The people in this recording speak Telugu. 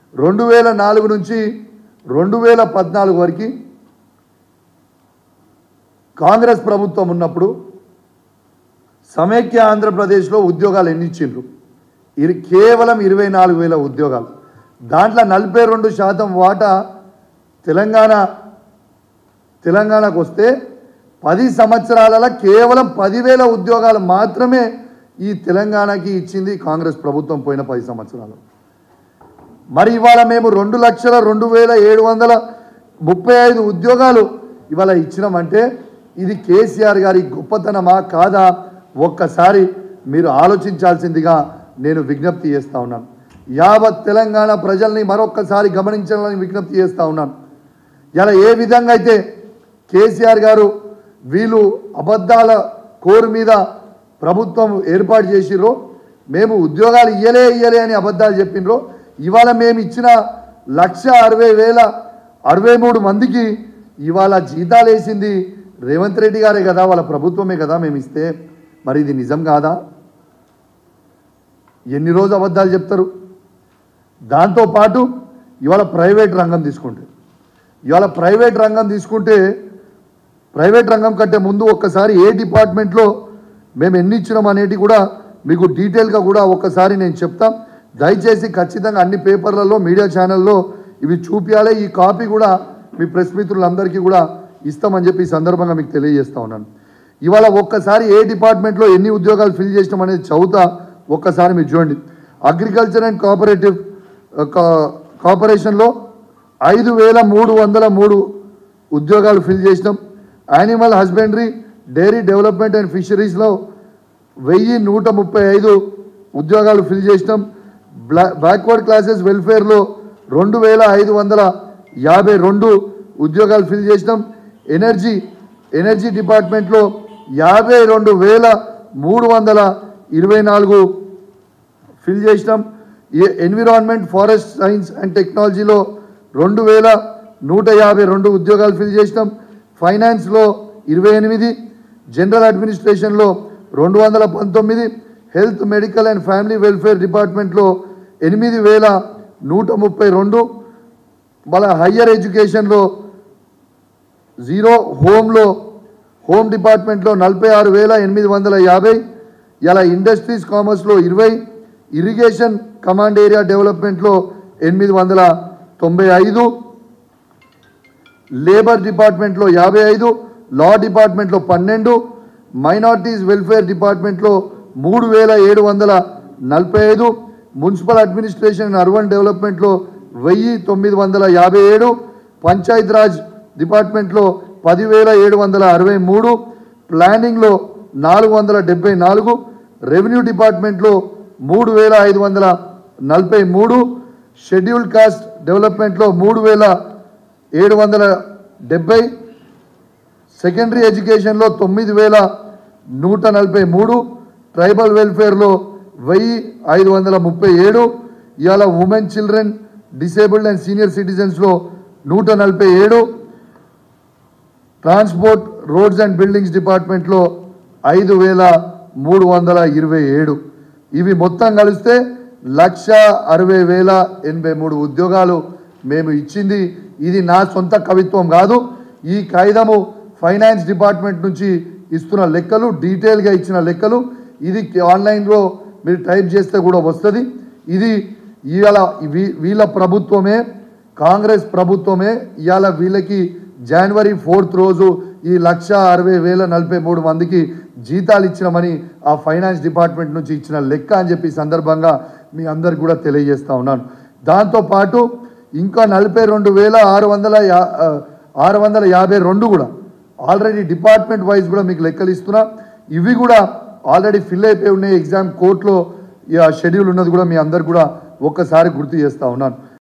రెండు వేల నాలుగు నుంచి రెండు వేల పద్నాలుగు వరకు కాంగ్రెస్ ప్రభుత్వం ఉన్నప్పుడు సమైక్య ఆంధ్రప్రదేశ్లో ఉద్యోగాలు ఎన్ని ఇచ్చిండ్రు ఇది కేవలం ఇరవై నాలుగు వేల ఉద్యోగాలు దాంట్లో నలభై రెండు శాతం వాటా తెలంగాణ తెలంగాణకు వస్తే పది సంవత్సరాలలో కేవలం పదివేల ఉద్యోగాలు మాత్రమే ఈ తెలంగాణకి ఇచ్చింది కాంగ్రెస్ ప్రభుత్వం పోయిన పది సంవత్సరాలు మరి ఇవాళ మేము రెండు లక్షల రెండు వేల ఏడు వందల ముప్పై ఐదు ఉద్యోగాలు ఇవాళ ఇచ్చినామంటే ఇది కేసీఆర్ గారి గొప్పతనమా కాదా ఒక్కసారి మీరు ఆలోచించాల్సిందిగా నేను విజ్ఞప్తి చేస్తా ఉన్నాను యావత్ తెలంగాణ ప్రజల్ని మరొక్కసారి గమనించాలని విజ్ఞప్తి చేస్తా ఉన్నాను ఇలా ఏ విధంగా అయితే కేసీఆర్ గారు వీళ్ళు అబద్ధాల కోరు మీద ప్రభుత్వం ఏర్పాటు చేసిర్రో మేము ఉద్యోగాలు ఇయ్యలే ఇయ్యలే అని అబద్ధాలు చెప్పినరో ఇవాళ మేము ఇచ్చిన లక్ష అరవై వేల అరవై మూడు మందికి ఇవాళ జీతాలు వేసింది రేవంత్ రెడ్డి గారే కదా వాళ్ళ ప్రభుత్వమే కదా మేము ఇస్తే మరి ఇది నిజం కాదా ఎన్ని రోజు అబద్ధాలు చెప్తారు దాంతోపాటు ఇవాళ ప్రైవేట్ రంగం తీసుకుంటే ఇవాళ ప్రైవేట్ రంగం తీసుకుంటే ప్రైవేట్ రంగం కంటే ముందు ఒక్కసారి ఏ డిపార్ట్మెంట్లో మేము ఎన్ని ఇచ్చినాం అనేది కూడా మీకు డీటెయిల్గా కూడా ఒక్కసారి నేను చెప్తాం దయచేసి ఖచ్చితంగా అన్ని పేపర్లలో మీడియా ఛానల్లో ఇవి చూపించాలి ఈ కాపీ కూడా మీ ప్రెస్ మిత్రులందరికీ కూడా ఇస్తామని చెప్పి ఈ సందర్భంగా మీకు తెలియజేస్తా ఉన్నాను ఇవాళ ఒక్కసారి ఏ డిపార్ట్మెంట్లో ఎన్ని ఉద్యోగాలు ఫిల్ చేసినాం అనేది చదువుతా ఒక్కసారి మీరు చూడండి అగ్రికల్చర్ అండ్ కోఆపరేటివ్ కార్పొరేషన్లో ఐదు వేల మూడు వందల మూడు ఉద్యోగాలు ఫిల్ చేసినాం animal husbandry dairy development and ఫిషరీస్లో వెయ్యి నూట ముప్పై ఐదు ఉద్యోగాలు ఫిల్ చేసినాం బ్లా బ్యాక్వర్డ్ క్లాసెస్ వెల్ఫేర్లో రెండు వేల ఐదు వందల యాభై రెండు ఉద్యోగాలు ఫిల్ చేసినాం ఎనర్జీ ఎనర్జీ డిపార్ట్మెంట్లో యాభై రెండు వేల మూడు వందల ఇరవై నాలుగు ఫిల్ చేసినాం ఏ ఎన్విరాన్మెంట్ ఫారెస్ట్ సైన్స్ అండ్ టెక్నాలజీలో రెండు వేల నూట యాభై రెండు ఉద్యోగాలు ఫిల్ చేసినాం ఫైనాన్స్లో ఇరవై ఎనిమిది జనరల్ అడ్మినిస్ట్రేషన్లో రెండు వందల పంతొమ్మిది health medical and family welfare డిపార్ట్మెంట్లో ఎనిమిది వేల నూట ముప్పై రెండు మళ్ళీ హయ్యర్ ఎడ్యుకేషన్లో జీరో హోమ్లో హోమ్ డిపార్ట్మెంట్లో నలభై ఆరు వేల ఎనిమిది వందల యాభై ఇలా ఇండస్ట్రీస్ కామర్స్లో ఇరవై ఇరిగేషన్ కమాండ్ ఏరియా డెవలప్మెంట్లో ఎనిమిది వందల తొంభై ఐదు లేబర్ డిపార్ట్మెంట్లో యాభై ఐదు లా డిపార్ట్మెంట్లో పన్నెండు మైనార్టీస్ వెల్ఫేర్ డిపార్ట్మెంట్లో మూడు వేల ఏడు వందల నలభై ఐదు మున్సిపల్ అడ్మినిస్ట్రేషన్ అండ్ అర్బన్ డెవలప్మెంట్లో వెయ్యి తొమ్మిది వందల యాభై ఏడు పంచాయత్ రాజ్ డిపార్ట్మెంట్లో పదివేల ఏడు వందల అరవై మూడు ప్లానింగ్లో నాలుగు వందల డెబ్బై నాలుగు రెవెన్యూ డిపార్ట్మెంట్లో మూడు వేల ఐదు వందల నలభై మూడు షెడ్యూల్డ్ కాస్ట్ డెవలప్మెంట్లో మూడు వేల ఏడు వందల డెబ్బై సెకండరీ ఎడ్యుకేషన్లో తొమ్మిది వేల నూట నలభై మూడు ట్రైబల్ వెల్ఫేర్లో వెయ్యి ఐదు వందల ముప్పై ఏడు ఇవాళ women children disabled and senior సిటిజన్స్లో నూట నలభై ఏడు ట్రాన్స్పోర్ట్ రోడ్స్ అండ్ బిల్డింగ్స్ డిపార్ట్మెంట్లో ఐదు వేల మూడు వందల ఇరవై ఏడు ఇవి మొత్తం కలిస్తే లక్ష అరవై వేల ఎనభై మూడు ఉద్యోగాలు మేము ఇచ్చింది ఇది నా సొంత కవిత్వం కాదు ఈ కాగితము ఫైనాన్స్ డిపార్ట్మెంట్ నుంచి ఇస్తున్న లెక్కలు డీటెయిల్గా ఇచ్చిన లెక్కలు ఇది ఆన్లైన్లో మీరు టైప్ చేస్తే కూడా వస్తుంది ఇది ఇవాళ వీ- వీళ్ళ ప్రభుత్వమే కాంగ్రెస్ ప్రభుత్వమే ఇవాళ వీళ్ళకి జనవరి ఫోర్త్ రోజు ఈ లక్ష అరవై వేల నలభై మూడు మందికి జీతాలు ఇచ్చినామని ఆ ఫైనాన్స్ డిపార్ట్మెంట్ నుంచి ఇచ్చిన లెక్క అని చెప్పి ఈ సందర్భంగా మీ అందరికి కూడా తెలియజేస్తా ఉన్నాను దాంతోపాటు ఇంకా నలభై రెండు వేల ఆరు వందల యా ఆ, ఆరు వందల యాభై రెండు కూడా ఆల్రెడీ డిపార్ట్మెంట్ వైజ్ కూడా మీకు లెక్కలు ఇస్తున్నా ఇవి కూడా ఆల్రెడీ ఫిల్ అయిపోయి ఉన్నాయి ఎగ్జామ్ కోర్టులో షెడ్యూల్ ఉన్నది కూడా మీ అందరు కూడా ఒక్కసారి గుర్తు చేస్తా ఉన్నాను